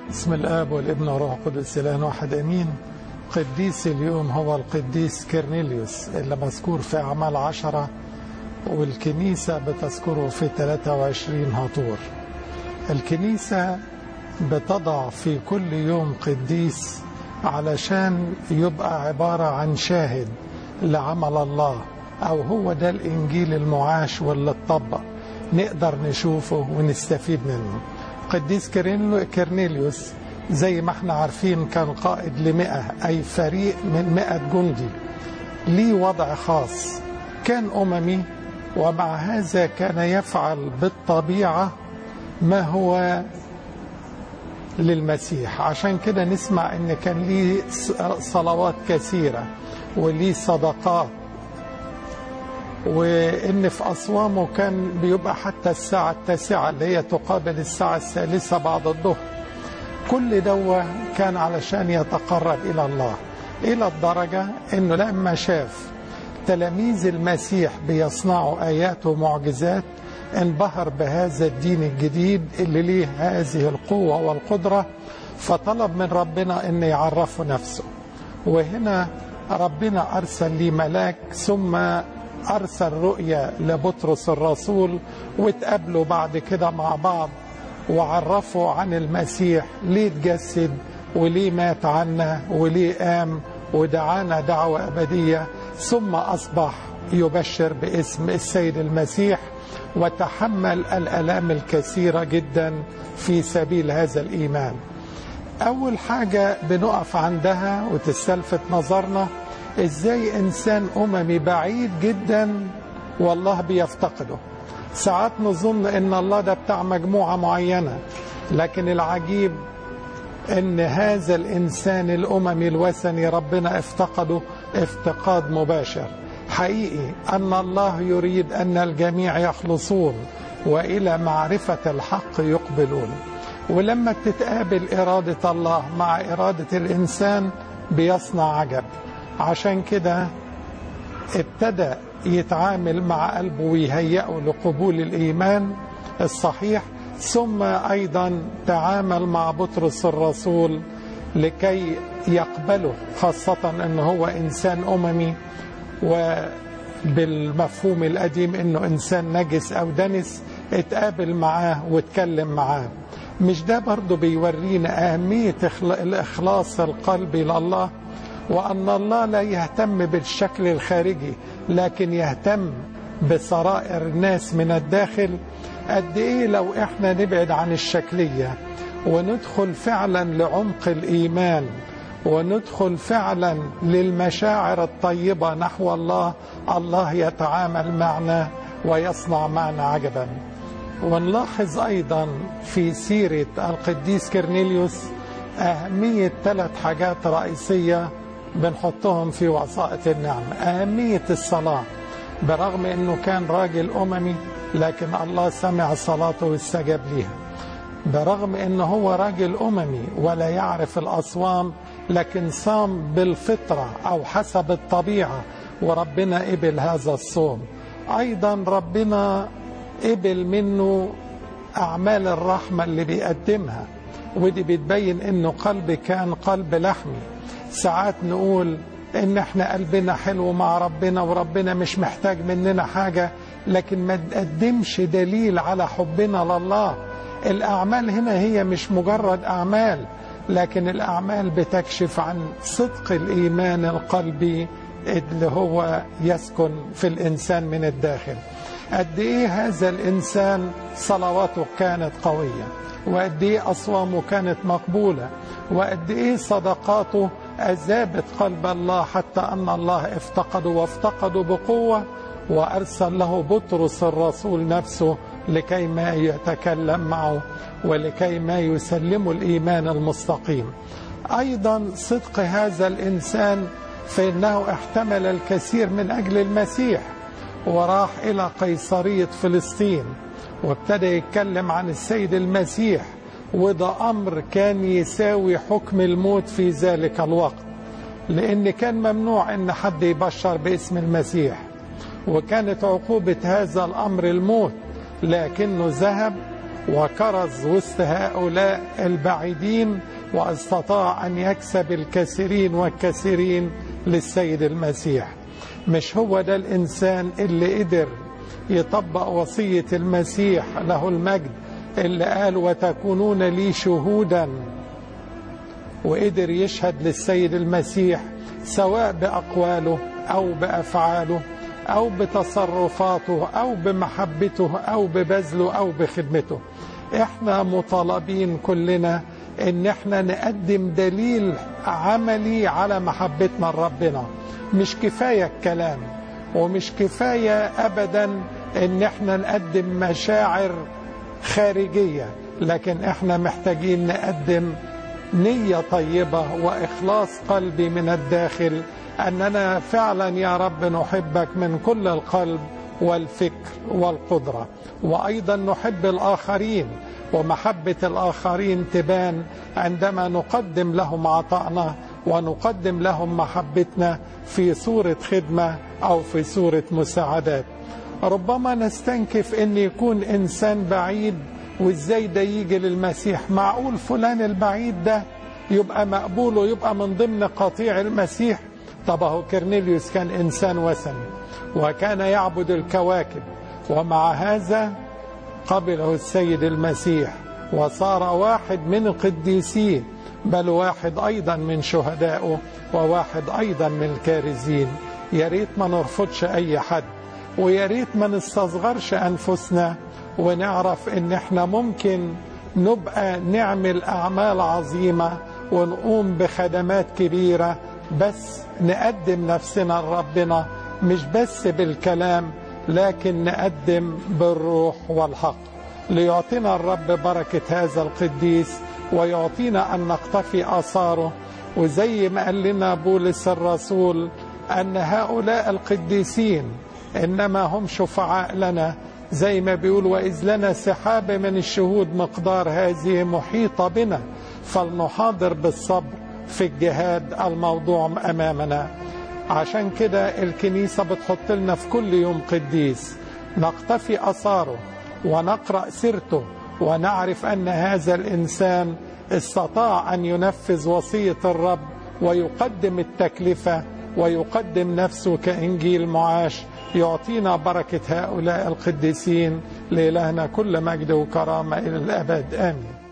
بسم الآب والابن والروح القدس الآن واحد أمين قديس اليوم هو القديس كيرنيليوس اللي مذكور في أعمال عشرة والكنيسة بتذكره في 23 هطور الكنيسة بتضع في كل يوم قديس علشان يبقى عبارة عن شاهد لعمل الله أو هو ده الإنجيل المعاش واللي اتطبق نقدر نشوفه ونستفيد منه قديس كيرنيليوس زي ما احنا عارفين كان قائد لمئة أي فريق من مئة جندي ليه وضع خاص كان أممي ومع هذا كان يفعل بالطبيعة ما هو للمسيح عشان كده نسمع ان كان ليه صلوات كثيرة وليه صدقات وان في اصوامه كان بيبقى حتى الساعة التاسعة اللي هي تقابل الساعة الثالثة بعد الظهر كل دوا كان علشان يتقرب الى الله الى الدرجة انه لما شاف تلاميذ المسيح بيصنعوا ايات ومعجزات انبهر بهذا الدين الجديد اللي ليه هذه القوة والقدرة فطلب من ربنا ان يعرفه نفسه وهنا ربنا ارسل لي ملاك ثم ارسل رؤيا لبطرس الرسول واتقابلوا بعد كده مع بعض وعرفوا عن المسيح ليه اتجسد وليه مات عنا وليه قام ودعانا دعوة أبدية ثم أصبح يبشر باسم السيد المسيح وتحمل الالام الكثيره جدا في سبيل هذا الايمان اول حاجه بنقف عندها وتستلفت نظرنا ازاي انسان اممي بعيد جدا والله بيفتقده ساعات نظن ان الله ده بتاع مجموعه معينه لكن العجيب ان هذا الانسان الاممي الوثني ربنا افتقده افتقاد مباشر حقيقي ان الله يريد ان الجميع يخلصون والى معرفه الحق يقبلون ولما تتقابل اراده الله مع اراده الانسان بيصنع عجب عشان كده ابتدى يتعامل مع قلبه ويهيئه لقبول الايمان الصحيح ثم ايضا تعامل مع بطرس الرسول لكي يقبله خاصه ان هو انسان اممي وبالمفهوم القديم انه انسان نجس او دنس اتقابل معاه واتكلم معاه مش ده برضه بيورينا اهميه الاخلاص القلبي لله وان الله لا يهتم بالشكل الخارجي لكن يهتم بسرائر الناس من الداخل قد ايه لو احنا نبعد عن الشكليه وندخل فعلا لعمق الايمان وندخل فعلا للمشاعر الطيبة نحو الله الله يتعامل معنا ويصنع معنا عجبا ونلاحظ أيضا في سيرة القديس كرنيليوس أهمية ثلاث حاجات رئيسية بنحطهم في وسائط النعمة أهمية الصلاة برغم أنه كان راجل أممي لكن الله سمع صلاته واستجاب ليها برغم أنه هو راجل أممي ولا يعرف الأصوام لكن صام بالفطرة أو حسب الطبيعة وربنا قبل هذا الصوم أيضا ربنا قبل منه أعمال الرحمة اللي بيقدمها ودي بتبين إنه قلب كان قلب لحمي ساعات نقول إن إحنا قلبنا حلو مع ربنا وربنا مش محتاج مننا حاجة لكن ما تقدمش دليل على حبنا لله الأعمال هنا هي مش مجرد أعمال لكن الأعمال بتكشف عن صدق الإيمان القلبي اللي هو يسكن في الإنسان من الداخل قد إيه هذا الإنسان صلواته كانت قوية وقد إيه أصوامه كانت مقبولة وقد إيه صدقاته أذابت قلب الله حتى أن الله افتقده وافتقده بقوة وأرسل له بطرس الرسول نفسه لكي ما يتكلم معه ولكي ما يسلم الإيمان المستقيم أيضا صدق هذا الإنسان فإنه احتمل الكثير من أجل المسيح وراح إلى قيصرية فلسطين وابتدى يتكلم عن السيد المسيح وده أمر كان يساوي حكم الموت في ذلك الوقت لأن كان ممنوع أن حد يبشر باسم المسيح وكانت عقوبة هذا الأمر الموت لكنه ذهب وكرز وسط هؤلاء البعيدين واستطاع أن يكسب الكثيرين والكثيرين للسيد المسيح مش هو ده الإنسان اللي قدر يطبق وصية المسيح له المجد اللي قال وتكونون لي شهودا وقدر يشهد للسيد المسيح سواء بأقواله أو بأفعاله أو بتصرفاته أو بمحبته أو ببذله أو بخدمته احنا مطالبين كلنا ان احنا نقدم دليل عملي على محبتنا لربنا مش كفاية الكلام ومش كفاية ابدا ان احنا نقدم مشاعر خارجية لكن احنا محتاجين نقدم نية طيبة وإخلاص قلبي من الداخل أننا فعلا يا رب نحبك من كل القلب والفكر والقدرة وأيضا نحب الآخرين ومحبة الآخرين تبان عندما نقدم لهم عطاءنا ونقدم لهم محبتنا في صورة خدمة أو في صورة مساعدات ربما نستنكف أن يكون إنسان بعيد وإزاي ده يجي للمسيح معقول فلان البعيد ده يبقى مقبول ويبقى من ضمن قطيع المسيح طب هو كرنيليوس كان إنسان وثني وكان يعبد الكواكب ومع هذا قبله السيد المسيح وصار واحد من القديسين بل واحد أيضا من شهدائه وواحد أيضا من الكارزين يا ريت ما نرفضش أي حد ويا ريت ما نستصغرش أنفسنا ونعرف إن إحنا ممكن نبقى نعمل أعمال عظيمة ونقوم بخدمات كبيرة بس نقدم نفسنا لربنا مش بس بالكلام لكن نقدم بالروح والحق ليعطينا الرب بركة هذا القديس ويعطينا أن نقتفي آثاره وزي ما قال لنا بولس الرسول أن هؤلاء القديسين إنما هم شفعاء لنا زي ما بيقول وإذ لنا سحابة من الشهود مقدار هذه محيطة بنا فلنحاضر بالصبر في الجهاد الموضوع أمامنا عشان كده الكنيسة بتحط لنا في كل يوم قديس نقتفي أثاره ونقرأ سيرته ونعرف أن هذا الإنسان استطاع أن ينفذ وصية الرب ويقدم التكلفة ويقدم نفسه كإنجيل معاش يعطينا بركة هؤلاء القديسين لإلهنا كل مجد وكرامة إلى الأبد آمين